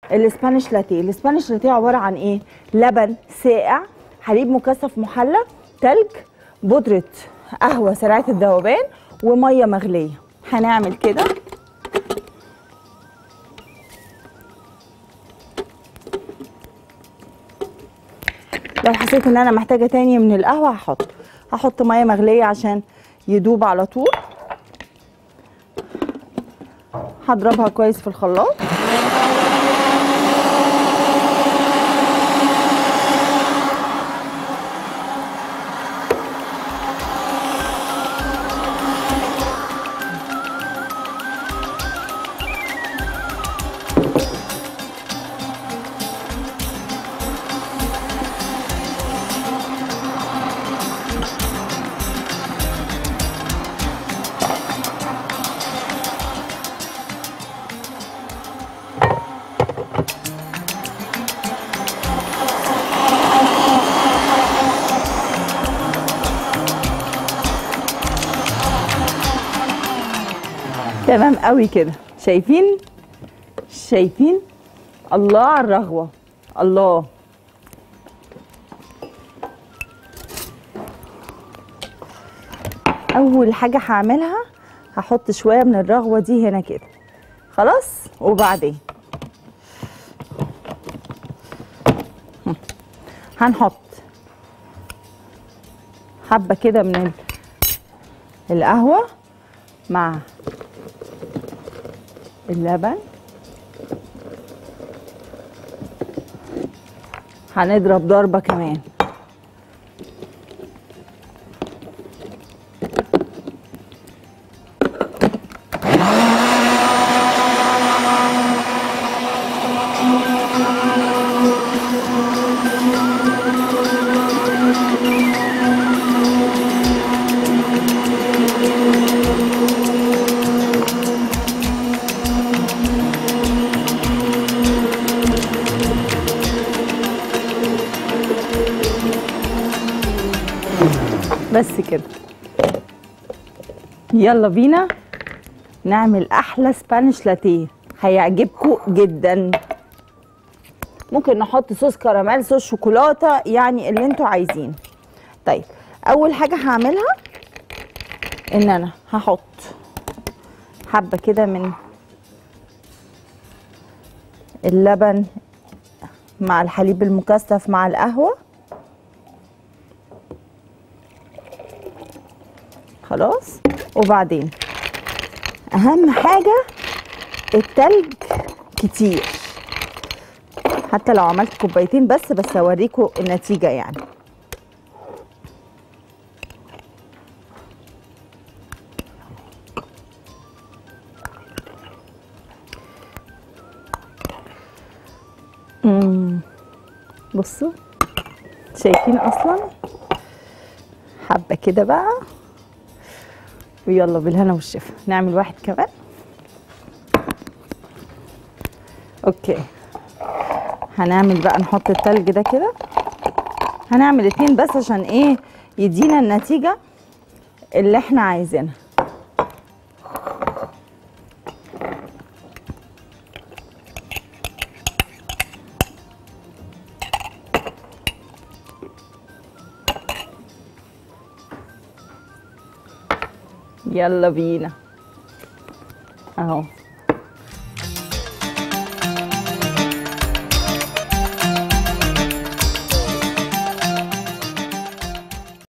الاسبانيش لاتيه الاسبانيش لاتيه عباره عن ايه لبن ساقع حليب مكثف محلى تلج بودره قهوه سريعه الذوبان وميه مغليه هنعمل كده لو حسيت ان انا محتاجه تاني من القهوه هحط هحط ميه مغليه عشان يدوب على طول هضربها كويس في الخلاط تمام قوي كده شايفين شايفين الله على الرغوه الله اول حاجه هعملها هحط شويه من الرغوه دي هنا كده خلاص وبعدين هم. هنحط حبه كده من ال- القهوه مع اللبن هنضرب ضربة كمان بس كده يلا بينا نعمل احلى سبانيش لاتيه هيعجبكم جدا ممكن نحط صوص كراميل صوص شوكولاته يعني اللي انتوا عايزينه طيب اول حاجه هعملها ان انا هحط حبه كده من اللبن مع الحليب المكثف مع القهوه خلاص وبعدين اهم حاجه التلج كتير حتى لو عملت كوبايتين بس بس اوريكم النتيجه يعني مم. بصوا شايفين اصلا حبه كده بقى ويلا بالهنا والشفا نعمل واحد كمان اوكي هنعمل بقى نحط التلج ده كده هنعمل اتنين بس عشان ايه يدينا النتيجة اللي احنا عايزينها يلا بينا اهو